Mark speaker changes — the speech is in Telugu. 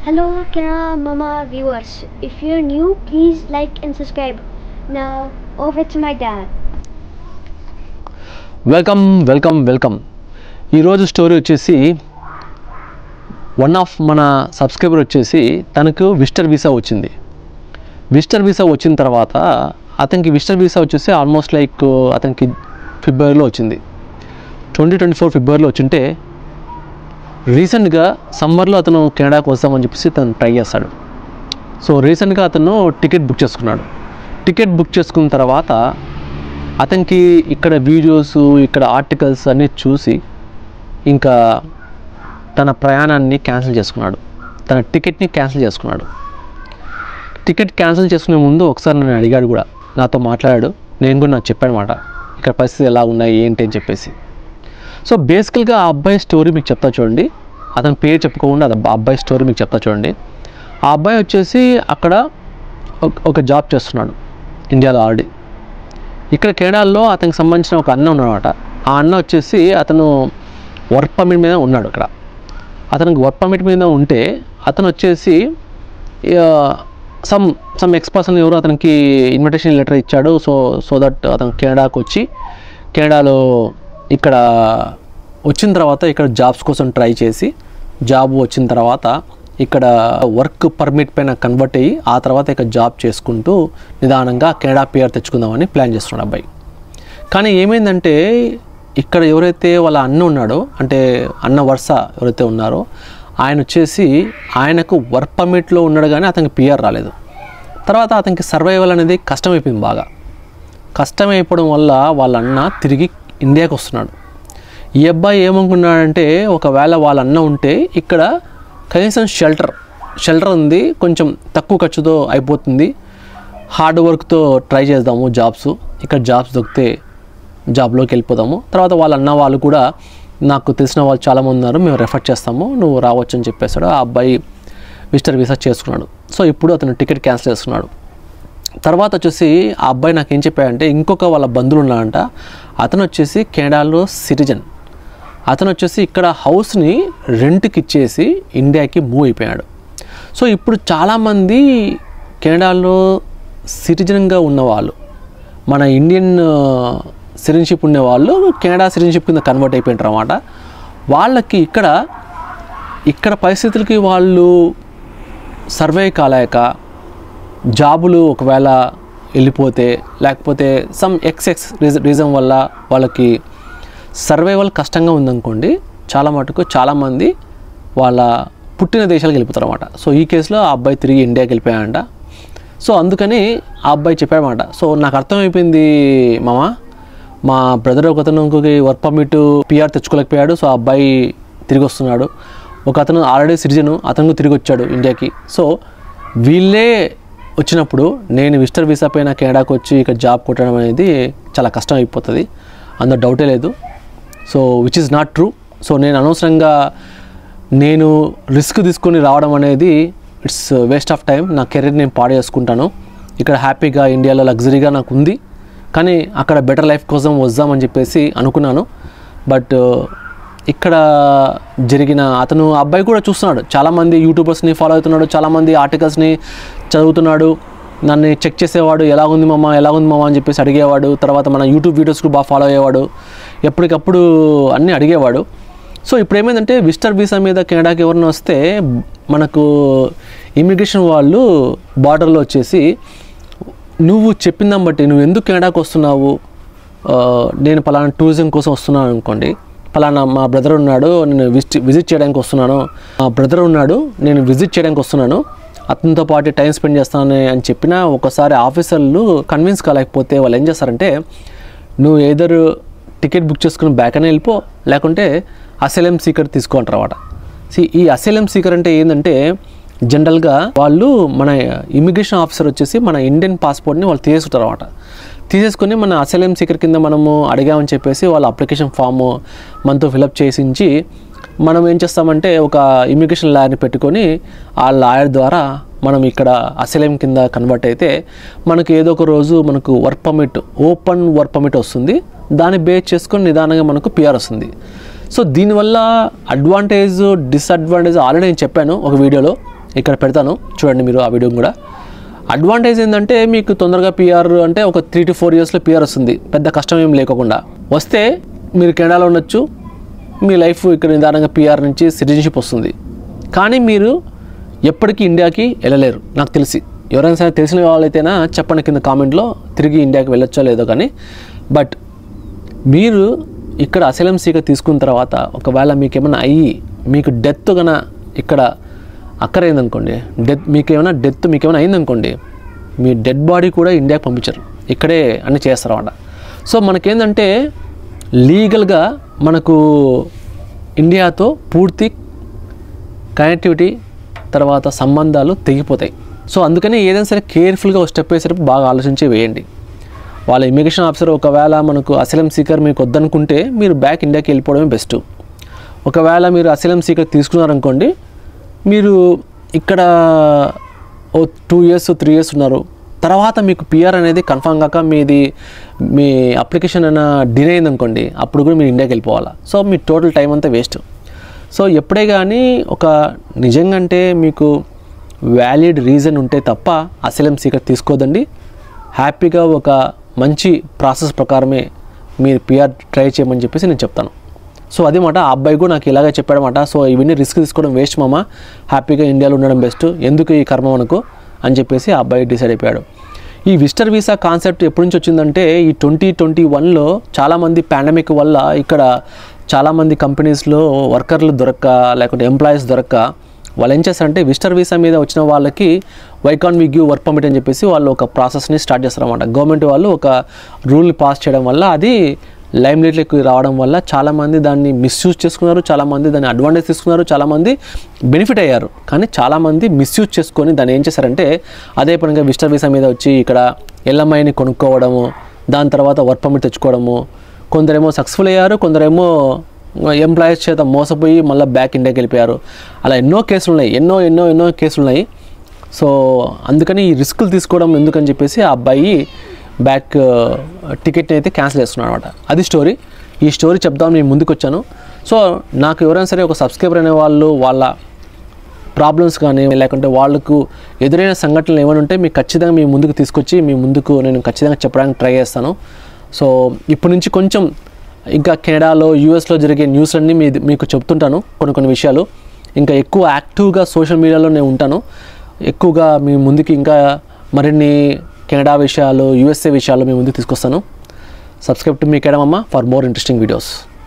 Speaker 1: Hello, Kara Mama viewers. If you're new, please like and subscribe. Now, over to my dad.
Speaker 2: Welcome welcome welcome ఈరోజు స్టోరీ వచ్చేసి వన్ ఆఫ్ మన సబ్స్క్రైబర్ వచ్చేసి తనకు విజిటర్ వీసా వచ్చింది విజిటర్ వీసా వచ్చిన తర్వాత అతనికి విజిటర్ వీసా వచ్చేసి ఆల్మోస్ట్ లైక్ అతనికి ఫిబ్రవరిలో వచ్చింది ట్వంటీ ట్వంటీ ఫోర్ ఫిబ్రవరిలో వచ్చింటే రీసెంట్గా సమ్మర్లో అతను కెనడాకి వస్తామని చెప్పేసి తను ట్రై చేస్తాడు సో రీసెంట్గా అతను టికెట్ బుక్ చేసుకున్నాడు టికెట్ బుక్ చేసుకున్న తర్వాత అతనికి ఇక్కడ వీడియోస్ ఇక్కడ ఆర్టికల్స్ అన్నీ చూసి ఇంకా తన ప్రయాణాన్ని క్యాన్సిల్ చేసుకున్నాడు తన టికెట్ని క్యాన్సిల్ చేసుకున్నాడు టికెట్ క్యాన్సిల్ చేసుకునే ముందు ఒకసారి నన్ను అడిగాడు కూడా నాతో మాట్లాడాడు నేను కూడా నాకు చెప్పాను మాట ఇక్కడ పరిస్థితి ఎలా ఉన్నాయి ఏంటి అని చెప్పేసి సో బేసికల్గా ఆ అబ్బాయి స్టోరీ మీకు చెప్తా చూడండి అతని పేరు చెప్పుకోకుండా అది ఆ అబ్బాయి స్టోరీ మీకు చెప్తా చూడండి ఆ అబ్బాయి వచ్చేసి అక్కడ ఒక- ఒక జాబ్ చేస్తున్నాడు ఇండియాలో ఆల్రెడీ ఇక్కడ కెనడాలో అతనికి సంబంధించిన ఒక అన్న ఉన్నాడనమాట ఆ అన్న వచ్చేసి అతను వర్క్ పర్మిట్ మీద ఉన్నాడు అక్కడ అతనికి వర్క్ పర్మిట్ మీద ఉంటే అతను వచ్చేసి సమ్ సమ్ ఎక్స్పర్సన్ ఎవరు అతనికి ఇన్విటేషన్ లెటర్ ఇచ్చాడు సో సో దట్ అతను కెనడాకి వచ్చి కెనడాలో ఇక్కడ వచ్చిన తర్వాత ఇక్కడ జాబ్స్ కోసం ట్రై చేసి జాబ్ వచ్చిన తర్వాత ఇక్కడ వర్క్ పర్మిట్ పైన కన్వర్ట్ అయ్యి ఆ తర్వాత ఇక్కడ జాబ్ చేసుకుంటూ నిదానంగా కెనడా పేరు తెచ్చుకుందామని ప్లాన్ చేస్తున్నాడు అబ్బాయి కానీ ఏమైందంటే ఇక్కడ ఎవరైతే వాళ్ళ అన్న ఉన్నాడో అంటే అన్న వరుస ఎవరైతే ఉన్నారో ఆయన వచ్చేసి ఆయనకు వర్క్ పర్మిట్లో ఉన్నాడు కానీ అతనికి పిఆర్ రాలేదు తర్వాత అతనికి సర్వైవల్ అనేది కష్టమైపోయింది బాగా కష్టమైపోవడం వల్ల వాళ్ళ అన్న తిరిగి ఇండియాకి వస్తున్నాడు ఈ అబ్బాయి ఏమనుకున్నాడంటే ఒకవేళ వాళ్ళ అన్న ఉంటే ఇక్కడ కనీసం షెల్టర్ షెల్టర్ ఉంది కొంచెం తక్కువ ఖర్చుతో అయిపోతుంది హార్డ్ వర్క్తో ట్రై చేద్దాము జాబ్స్ ఇక్కడ జాబ్స్ దొరికితే జాబ్లోకి వెళ్ళిపోదాము తర్వాత వాళ్ళ అన్న వాళ్ళు కూడా నాకు తెలిసిన వాళ్ళు చాలామంది ఉన్నారు మేము రెఫర్ చేస్తాము నువ్వు రావచ్చు అని చెప్పేశాడు ఆ అబ్బాయి విజిటర్ వీసా చేసుకున్నాడు సో ఇప్పుడు అతను టికెట్ క్యాన్సిల్ చేసుకున్నాడు తర్వాత వచ్చేసి ఆ అబ్బాయి నాకు ఏం చెప్పాడంటే ఇంకొక వాళ్ళ బంధువులు ఉన్నాడంట అతను వచ్చేసి కెనడాలో సిటిజన్ అతను వచ్చేసి ఇక్కడ హౌస్ని రెంట్కి ఇచ్చేసి ఇండియాకి మూవ్ అయిపోయాడు సో ఇప్పుడు చాలామంది కెనడాలో సిటిజన్గా ఉన్నవాళ్ళు మన ఇండియన్ సిటిజన్షిప్ ఉండేవాళ్ళు కెనడా సిటిజన్షిప్ కింద కన్వర్ట్ అయిపోయింటారు అన్నమాట వాళ్ళకి ఇక్కడ ఇక్కడ పరిస్థితులకి వాళ్ళు సర్వే కాలేక జాబులు ఒకవేళ వెళ్ళిపోతే లేకపోతే సమ్ ఎక్స్ఎక్స్ రీజన్ వల్ల వాళ్ళకి సర్వైవల్ కష్టంగా ఉందనుకోండి చాలా మటుకు చాలామంది వాళ్ళ పుట్టిన దేశాలకు వెళ్ళిపోతారు అనమాట సో ఈ కేసులో ఆ అబ్బాయి తిరిగి ఇండియాకి వెళ్ళిపోయాడంట సో అందుకని ఆ అబ్బాయి చెప్పాడనమాట సో నాకు అర్థమైపోయింది మామ మా బ్రదర్ ఒక అతనుకి వర్క్ పర్మిట్ పిఆర్ తెచ్చుకోలేకపోయాడు సో ఆ అబ్బాయి తిరిగి వస్తున్నాడు ఒక అతను ఆల్రెడీ సిటిజన్ అతను తిరిగి వచ్చాడు ఇండియాకి సో వీళ్ళే వచ్చినప్పుడు నేను విజిటర్ వీసా పైన కెనడాకి వచ్చి ఇక్కడ జాబ్ కొట్టడం అనేది చాలా కష్టం అయిపోతుంది అందులో డౌటే లేదు so which is not true so నేను అనవసరంగా నేను రిస్క్ తీసుకొని రావడం అనేది ఇట్స్ వేస్ట్ ఆఫ్ టైం నా కెరీర్ నేను పాడు చేసుకుంటాను ఇక్కడ హ్యాపీగా ఇండియాలో లగ్జరీగా నాకు ఉంది కానీ అక్కడ బెటర్ లైఫ్ కోసం వద్దామని చెప్పేసి అనుకున్నాను బట్ ఇక్కడ జరిగిన అతను ఆ అబ్బాయి కూడా చూస్తున్నాడు చాలామంది యూట్యూబర్స్ని ఫాలో అవుతున్నాడు చాలామంది ఆర్టికల్స్ని చదువుతున్నాడు నన్ను చెక్ చేసేవాడు ఎలా ఉంది మామ ఎలా ఉంది మామ అని చెప్పేసి అడిగేవాడు తర్వాత మన యూట్యూబ్ వీడియోస్ కూడా బాగా ఫాలో అయ్యేవాడు ఎప్పటికప్పుడు అన్నీ అడిగేవాడు సో ఇప్పుడు ఏమైందంటే విజిటర్ వీసా మీద కెనడాకి ఎవరైనా వస్తే మనకు ఇమిగ్రేషన్ వాళ్ళు బార్డర్లో వచ్చేసి నువ్వు చెప్పిన దాన్ని బట్టి నువ్వు ఎందుకు కెనడాకి వస్తున్నావు ఆ, నేను పలానా టూరిజం కోసం వస్తున్నాను అనుకోండి పలానా మా బ్రదర్ ఉన్నాడు నేను విజిట్ విజిట్ చేయడానికి వస్తున్నాను మా బ్రదర్ ఉన్నాడు నేను విజిట్ చేయడానికి వస్తున్నాను అతనితో పాటు టైం స్పెండ్ చేస్తాను అని చెప్పినా ఒకసారి ఆఫీసర్లు కన్విన్స్ కాలేకపోతే వాళ్ళు ఏం చేస్తారంటే నువ్వు ఏదర్ టికెట్ బుక్ చేసుకుని బ్యాక్ అని వెళ్ళిపో లేకుంటే అసెలం సీకర్ తీసుకో అంటారు అన్నమాట See, ఈ అసెలం సీకర్ అంటే ఏంటంటే జనరల్గా వాళ్ళు మన ఇమిగ్రేషన్ ఆఫీసర్ వచ్చేసి మన ఇండియన్ పాస్పోర్ట్ని వాళ్ళు తీసుకుంటారు అనమాట తీసేసుకొని మన అసెలం సీకర్ కింద మనము అడిగామని చెప్పేసి వాళ్ళ అప్లికేషన్ ఫామ్ మనతో ఫిలప్ చేసించి మనం ఏం చేస్తామంటే ఒక ఇమిగ్రేషన్ లాయర్ని పెట్టుకొని ఆ లాయర్ ద్వారా మనం ఇక్కడ అసెలం కింద కన్వర్ట్ అయితే మనకు ఏదో ఒక రోజు మనకు work permit open work permit వస్తుంది దాన్ని బేస్ చేసుకొని నిదానంగా మనకు పిఆర్ వస్తుంది సో దీనివల్ల అడ్వాంటేజ్ డిసడ్వాంటేజ్ ఆల్రెడీ నేను చెప్పాను ఒక వీడియోలో ఇక్కడ పెడతాను చూడండి మీరు ఆ వీడియో కూడా అడ్వాంటేజ్ ఏంటంటే మీకు తొందరగా పిఆర్ అంటే ఒక త్రీ టు ఫోర్ ఇయర్స్లో పిఆర్ వస్తుంది పెద్ద కష్టం ఏం లేకుండా వస్తే మీరు కెనడాలో ఉండొచ్చు మీ లైఫ్ ఇక్కడ నిదానంగా పిఆర్ నుంచి సిటిజన్షిప్ వస్తుంది కానీ మీరు ఎప్పటికీ ఇండియాకి వెళ్ళలేరు నాకు తెలిసి ఎవరైనా సరే తెలిసిన వాళ్ళైతేనా చెప్పండి కింద కామెంట్లో తిరిగి ఇండియాకి వెళ్ళొచ్చో లేదో కానీ బట్ మీరు ఇక్కడ అసైలం సీకర్ తీసుకున్న తర్వాత ఒకవేళ మీకు ఏమైనా అయ్యి మీకు డెత్ గన ఇక్కడ అక్కరైందనుకోండి డెత్ మీకు ఏమైనా డెత్ మీకు ఏమైనా అయిందనుకోండి మీ డెడ్ బాడీ కూడా ఇండియాకి పంపించరు ఇక్కడే అన్ని చేస్తారు అన్నమాట సో మనకేంటంటే లీగల్గా మనకు ఇండియాతో పూర్తి కనెక్టివిటీ తర్వాత సంబంధాలు తెగిపోతాయి సో అందుకని ఏదైనా సరే కేర్ఫుల్గా ఒక స్టెప్ వేసేటప్పుడు బాగా ఆలోచించి వేయండి వాళ్ళ ఇమిగ్రేషన్ ఆఫీసర్ ఒకవేళ మనకు అసలం సీకర్ మీకు వద్దనుకుంటే మీరు బ్యాక్ ఇండియాకి వెళ్ళిపోవడమే బెస్ట్ ఒకవేళ మీరు అసలం సీకర్ తీసుకున్నారనుకోండి మీరు ఇక్కడ ఓ టూ ఇయర్స్ త్రీ ఇయర్స్ ఉన్నారు తర్వాత మీకు పిఆర్ అనేది కన్ఫామ్ కాక మీది మీ అప్లికేషన్ అయినా డినే అయిందనుకోండి అప్పుడు కూడా మీరు ఇండియాకి వెళ్ళిపోవాలా సో మీ టోటల్ టైం అంతా వేస్ట్ సో ఎప్పుడే కానీ ఒక నిజంగా అంటే మీకు వ్యాలిడ్ రీజన్ ఉంటే తప్ప అసలం సీకర్ తీసుకోదండి హ్యాపీగా ఒక మంచి ప్రాసెస్ ప్రకారమే మీరు పిఆర్ ట్రై చేయమని చెప్పేసి నేను చెప్తాను సో అది మాట ఆ అబ్బాయి కూడా నాకు ఇలాగే చెప్పాడమాట సో ఇవన్నీ రిస్క్ తీసుకోవడం వేస్ట్ మామ హ్యాపీగా ఇండియాలో ఉండడం బెస్ట్ ఎందుకు ఈ కర్మ మనకు అని చెప్పేసి ఆ అబ్బాయి డిసైడ్ అయిపోయాడు ఈ విజిటర్ వీసా కాన్సెప్ట్ ఎప్పటి నుంచి వచ్చిందంటే ఈ ట్వంటీ ట్వంటీ వన్లో చాలామంది పాండమిక్ వల్ల ఇక్కడ చాలామంది కంపెనీస్లో వర్కర్లు దొరక్క లేకుంటే ఎంప్లాయీస్ దొరక్క వాళ్ళు ఏం చేస్తారంటే విజిటర్ వీసా మీద వచ్చిన వాళ్ళకి why can we give work permit అని చెప్పేసి వాళ్ళు ఒక ప్రాసెస్ని స్టార్ట్ చేస్తారన్నమాట గవర్నమెంట్ వాళ్ళు ఒక రూల్ పాస్ చేయడం వల్ల అది లైమ్ లైట్లోకి రావడం వల్ల చాలామంది దాన్ని మిస్యూజ్ చేసుకున్నారు చాలామంది దాన్ని అడ్వాంటేజ్ తీసుకున్నారు చాలామంది బెనిఫిట్ అయ్యారు కానీ చాలామంది మిస్యూజ్ చేసుకొని దాన్ని ఏం చేశారంటే అదే పనిగా విజిటర్ వీసా మీద వచ్చి ఇక్కడ ఎల్ఎంఐని కొనుక్కోవడము దాని తర్వాత వర్క్ పర్మిట్ తెచ్చుకోవడము కొందరేమో సక్సెస్ఫుల్ అయ్యారు కొందరేమో ఎంప్లాయీస్ చేత మోసపోయి మళ్ళీ బ్యాక్ ఇండియాకి వెళ్ళిపోయారు అలా ఎన్నో కేసులు ఉన్నాయి ఎన్నో ఎన్నో ఎన్నో కేసులు ఉన్నాయి సో అందుకని ఈ రిస్కులు తీసుకోవడం ఎందుకని చెప్పేసి ఆ అబ్బాయి బ్యాక్ టికెట్ని అయితే క్యాన్సిల్ చేస్తున్నాడు అనమాట అది స్టోరీ ఈ స్టోరీ చెప్దామని నేను ముందుకు వచ్చాను సో నాకు ఎవరైనా సరే ఒక సబ్స్క్రైబర్ అనే వాళ్ళు వాళ్ళ ప్రాబ్లమ్స్ కానీ లేకుంటే వాళ్ళకు ఎదురైన సంఘటనలు ఏమైనా ఉంటే మీకు ఖచ్చితంగా మీ ముందుకు తీసుకొచ్చి మీ ముందుకు నేను ఖచ్చితంగా చెప్పడానికి ట్రై చేస్తాను సో ఇప్పటి నుంచి కొంచెం ఇంకా కెనడాలో యూఎస్లో జరిగే న్యూస్ అన్నీ మీ మీకు చెప్తుంటాను కొన్ని కొన్ని విషయాలు ఇంకా ఎక్కువ యాక్టివ్గా సోషల్ మీడియాలో నేను ఉంటాను ఎక్కువగా మీ ముందుకి ఇంకా మరిన్ని కెనడా విషయాలు యూఎస్ఏ విషయాలు మీ ముందుకు తీసుకొస్తాను సబ్స్క్రైబ్ టు మీ కెడమమ్మ ఫర్ మోర్ ఇంట్రెస్టింగ్ వీడియోస్